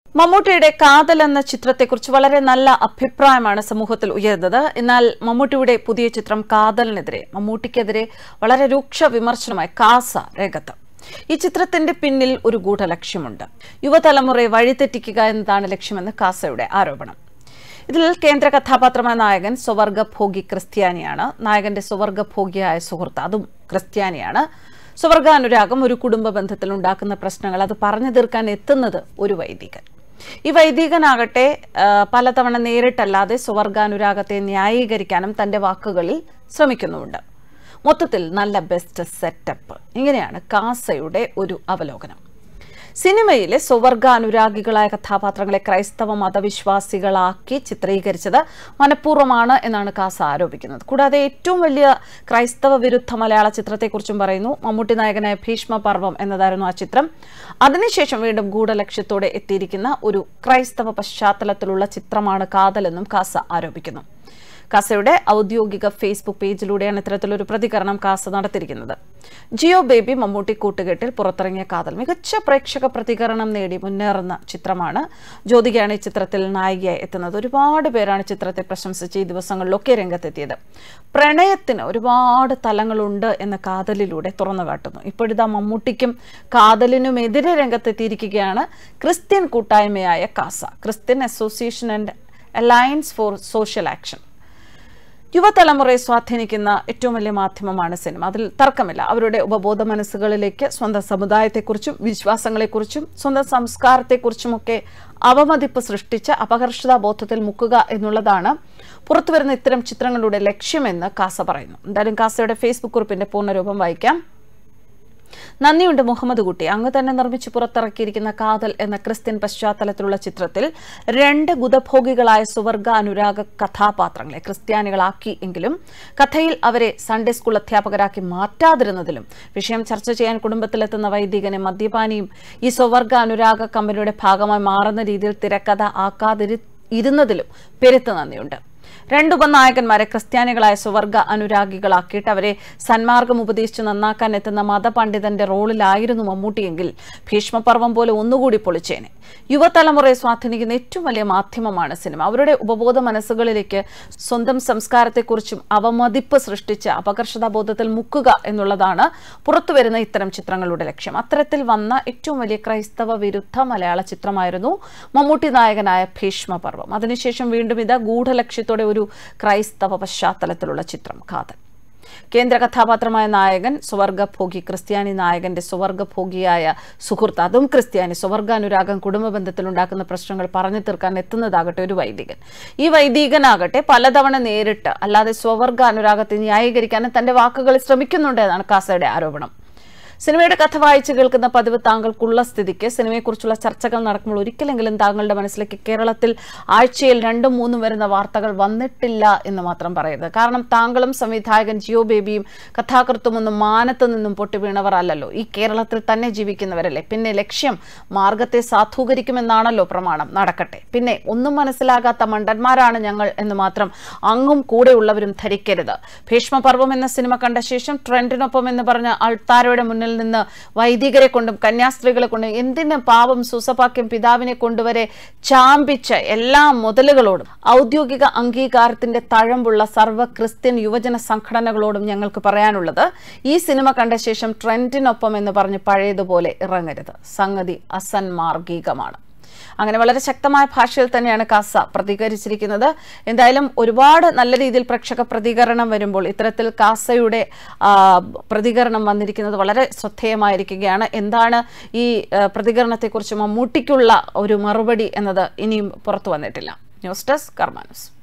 മമ്മൂട്ടിയുടെ കാതൽ എന്ന ചിത്രത്തെക്കുറിച്ച് വളരെ നല്ല അഭിപ്രായമാണ് സമൂഹത്തിൽ ഉയർന്നത് എന്നാൽ മമ്മൂട്ടിയുടെ പുതിയ ചിത്രം കാതലിനെതിരെ മമ്മൂട്ടിക്കെതിരെ വളരെ രൂക്ഷ വിമർശനമായി കാസ രംഗത്ത് ഈ ചിത്രത്തിന്റെ പിന്നിൽ ഒരു ഗൂഢലക്ഷ്യമുണ്ട് യുവതലമുറയെ വഴിതെറ്റിക്കുക എന്നതാണ് ലക്ഷ്യമെന്ന് കാസയുടെ ആരോപണം ഇതിൽ കേന്ദ്ര കഥാപാത്രമായ നായകൻ സ്വവർഗഭോഗി ക്രിസ്ത്യാനിയാണ് നായകന്റെ സ്വവർഗഭോഗിയായ സുഹൃത്ത് അതും ക്രിസ്ത്യാനിയാണ് സ്വവർഗാനുരാഗം ഒരു കുടുംബ ബന്ധത്തിൽ ഉണ്ടാക്കുന്ന പ്രശ്നങ്ങൾ അത് പറഞ്ഞു തീർക്കാൻ എത്തുന്നത് ഒരു വൈദികൻ ഈ വൈദികനാകട്ടെ ആ, പലതവണ നേരിട്ടല്ലാതെ സ്വവർഗാനുരാഗത്തെ ന്യായീകരിക്കാനും തന്റെ വാക്കുകളിൽ ശ്രമിക്കുന്നുമുണ്ട് മൊത്തത്തിൽ നല്ല ബെസ്റ്റ് സെറ്റപ്പ് ഇങ്ങനെയാണ് കാസയുടെ ഒരു അവലോകനം സിനിമയിലെ സ്വവർഗാനുരാഗികളായ കഥാപാത്രങ്ങളെ ക്രൈസ്തവ മതവിശ്വാസികളാക്കി ചിത്രീകരിച്ചത് മനഃപൂർവ്വമാണ് എന്നാണ് കാസ ആരോപിക്കുന്നത് കൂടാതെ ഏറ്റവും വലിയ ക്രൈസ്തവ വിരുദ്ധ മലയാള ചിത്രത്തെക്കുറിച്ചും പറയുന്നു മമ്മൂട്ടി നായകനായ ഭീഷ്മ പർവം എന്നതായിരുന്നു ആ ചിത്രം അതിനുശേഷം വീണ്ടും ഗൂഢലക്ഷ്യത്തോടെ എത്തിയിരിക്കുന്ന ഒരു ക്രൈസ്തവ പശ്ചാത്തലത്തിലുള്ള ചിത്രമാണ് കാതലെന്നും കാസ ആരോപിക്കുന്നു കാസയുടെ ഔദ്യോഗിക ഫേസ്ബുക്ക് പേജിലൂടെയാണ് ഇത്തരത്തിലൊരു പ്രതികരണം കാസ നടത്തിയിരിക്കുന്നത് ജിയോ ബേബി മമ്മൂട്ടി കൂട്ടുകെട്ടിൽ പുറത്തിറങ്ങിയ കാതൽ മികച്ച പ്രേക്ഷക പ്രതികരണം നേടി മുന്നേറുന്ന ചിത്രമാണ് ജ്യോതികയാണ് ഈ ചിത്രത്തിൽ നായികയായി എത്തുന്നത് ഒരുപാട് പേരാണ് ചിത്രത്തെ പ്രശംസിച്ച് ഈ ദിവസങ്ങളിലൊക്കെ രംഗത്തെത്തിയത് പ്രണയത്തിന് ഒരുപാട് തലങ്ങളുണ്ട് എന്ന കാതലിലൂടെ തുറന്നു കാട്ടുന്നു ഇപ്പോഴിതാ മമ്മൂട്ടിക്കും കാതലിനുമെതിരെ രംഗത്തെത്തിയിരിക്കുകയാണ് ക്രിസ്ത്യൻ കൂട്ടായ്മയായ CASA Christian association and alliance for social action യുവതലമുറയെ സ്വാധീനിക്കുന്ന ഏറ്റവും വലിയ മാധ്യമമാണ് സിനിമ അതിൽ തർക്കമില്ല അവരുടെ ഉപബോധ മനസ്സുകളിലേക്ക് സ്വന്തം സമുദായത്തെക്കുറിച്ചും വിശ്വാസങ്ങളെക്കുറിച്ചും സ്വന്തം സംസ്കാരത്തെക്കുറിച്ചുമൊക്കെ അവമതിപ്പ് സൃഷ്ടിച്ച് അപകർഷതാ ബോധത്തിൽ മുക്കുക എന്നുള്ളതാണ് പുറത്തുവരുന്ന ഇത്തരം ചിത്രങ്ങളുടെ ലക്ഷ്യമെന്ന് കാസ പറയുന്നു എന്തായാലും കാസയുടെ ഫേസ്ബുക്ക് കുറിപ്പിന്റെ പൂർണ്ണരൂപം വായിക്കാം നന്ദിയുണ്ട് മുഹമ്മദ് കുട്ടി അങ്ങ് തന്നെ നിർമ്മിച്ച് പുറത്തിറക്കിയിരിക്കുന്ന കാതൽ എന്ന ക്രിസ്ത്യൻ പശ്ചാത്തലത്തിലുള്ള ചിത്രത്തിൽ രണ്ട് ഗുദഭോഗികളായ സുവർഗ അനുരാഗ കഥാപാത്രങ്ങളെ ക്രിസ്ത്യാനികളാക്കി എങ്കിലും കഥയിൽ അവരെ സൺഡേ സ്കൂൾ അധ്യാപകരാക്കി മാറ്റാതിരുന്നതിലും വിഷയം ചർച്ച ചെയ്യാൻ കുടുംബത്തിലെത്തുന്ന വൈദികനെ മദ്യപാനിയും ഈ സ്വവർഗ അനുരാഗ കമ്പനിയുടെ ഭാഗമായി മാറുന്ന രീതിയിൽ തിരക്കഥ ആക്കാതിരി ഇരുന്നതിലും പെരുത്ത് നന്ദിയുണ്ട് രണ്ട് ഉപനായകന്മാരെ ക്രിസ്ത്യാനികളായ സുവർഗ അനുരാഗികളാക്കിയിട്ട് അവരെ സന്മാർഗം ഉപദേശിച്ച് നന്നാക്കാൻ എത്തുന്ന മതപണ്ഡിതന്റെ റോളിലായിരുന്നു മമ്മൂട്ടിയെങ്കിൽ ഭീഷ്മപർവം പോലെ ഒന്നുകൂടി പൊളിച്ചേനെ യുവതലമുറയെ സ്വാധീനിക്കുന്ന ഏറ്റവും വലിയ മാധ്യമമാണ് സിനിമ അവരുടെ ഉപബോധ മനസ്സുകളിലേക്ക് സ്വന്തം സംസ്കാരത്തെക്കുറിച്ചും അവമതിപ്പ് സൃഷ്ടിച്ച് അപകർഷതാബോധത്തിൽ മുക്കുക എന്നുള്ളതാണ് പുറത്തുവരുന്ന ഇത്തരം ചിത്രങ്ങളുടെ ലക്ഷ്യം അത്തരത്തിൽ വന്ന ഏറ്റവും വലിയ ക്രൈസ്തവ വിരുദ്ധ മലയാള ചിത്രമായിരുന്നു മമ്മൂട്ടി നായകനായ ഭീഷ്മപർവം അതിനുശേഷം വീണ്ടും ഇത് ഗൂഢലക്ഷ്യത്തോടെ ഒരു ക്രൈസ്തവ പശ്ചാത്തലത്തിലുള്ള ചിത്രം കാതൽ കേന്ദ്ര കഥാപാത്രമായ നായകൻ സ്വർഗഭോഗി ക്രിസ്ത്യാനി നായകന്റെ സ്വർഗഭോഗിയായ സുഹൃത്ത് അതും ക്രിസ്ത്യാനി സ്വർഗാനുരാഗം കുടുംബ ബന്ധത്തിൽ ഉണ്ടാക്കുന്ന പ്രശ്നങ്ങൾ പറഞ്ഞു തീർക്കാൻ എത്തുന്നതാകട്ടെ ഒരു വൈദികൻ ഈ വൈദികനാകട്ടെ പലതവണ നേരിട്ട് അല്ലാതെ സ്വവർഗ അനുരാഗത്തെ ന്യായീകരിക്കാനും തന്റെ വാക്കുകളിൽ ശ്രമിക്കുന്നുണ്ട് എന്നാണ് കാസയുടെ ആരോപണം സിനിമയുടെ കഥ വായിച്ചു കേൾക്കുന്ന പതിവ് താങ്കൾക്കുള്ള സ്ഥിതിക്ക് സിനിമയെക്കുറിച്ചുള്ള ചർച്ചകൾ നടക്കുമ്പോൾ ഒരിക്കലെങ്കിലും താങ്കളുടെ മനസ്സിലേക്ക് കേരളത്തിൽ ആഴ്ചയിൽ രണ്ടും മൂന്നും വരുന്ന വാർത്തകൾ വന്നിട്ടില്ല എന്ന് മാത്രം പറയരുത് കാരണം താങ്കളും സംവിധായകൻ ജിയോ ബേബിയും കഥാകൃത്തുമൊന്നും മാനത്ത് നിന്നും പൊട്ടി വീണവർ അല്ലല്ലോ ഈ കേരളത്തിൽ തന്നെ ജീവിക്കുന്നവരല്ലേ പിന്നെ ലക്ഷ്യം മാർഗത്തെ സാധൂകരിക്കുമെന്നാണല്ലോ പ്രമാണം നടക്കട്ടെ പിന്നെ ഒന്നും മനസ്സിലാകാത്ത മണ്ടന്മാരാണ് ഞങ്ങൾ എന്ന് മാത്രം അങ്ങും കൂടെയുള്ളവരും ധരിക്കരുത് ഭീഷ്മപർവം എന്ന സിനിമ കണ്ട ശേഷം ട്രെൻഡിനൊപ്പം എന്ന് പറഞ്ഞ അൾത്താരയുടെ മുന്നിൽ നിന്ന് വൈദികരെ കൊണ്ടും കന്യാസ്ത്രീകളെ കൊണ്ടും എന്തിന് പാവം സുസപാക്യം പിതാവിനെ കൊണ്ടുവരെ ചാമ്പിച്ച എല്ലാ മുതലുകളോടും ഔദ്യോഗിക അംഗീകാരത്തിന്റെ തഴമ്പുള്ള സർവ്വ ക്രിസ്ത്യൻ യുവജന സംഘടനകളോടും ഞങ്ങൾക്ക് പറയാനുള്ളത് ഈ സിനിമ കണ്ട ശേഷം ട്രെൻഡിനൊപ്പം എന്ന് പറഞ്ഞ് പഴയതുപോലെ ഇറങ്ങരുത് സംഗതി അസന്മാർഗികമാണ് അങ്ങനെ വളരെ ശക്തമായ ഭാഷയിൽ തന്നെയാണ് കാസ പ്രതികരിച്ചിരിക്കുന്നത് എന്തായാലും ഒരുപാട് നല്ല രീതിയിൽ പ്രേക്ഷക പ്രതികരണം വരുമ്പോൾ ഇത്തരത്തിൽ കാസയുടെ ആ, പ്രതികരണം വന്നിരിക്കുന്നത് വളരെ ശ്രദ്ധേയമായിരിക്കുകയാണ് എന്താണ് ഈ ആ, പ്രതികരണത്തെക്കുറിച്ച് മമ്മൂട്ടിക്കുള്ള ഒരു മറുപടി എന്നത് ഇനിയും പുറത്തു വന്നിട്ടില്ല ന്യൂസ് ഡെസ്ക് കർമാനസ്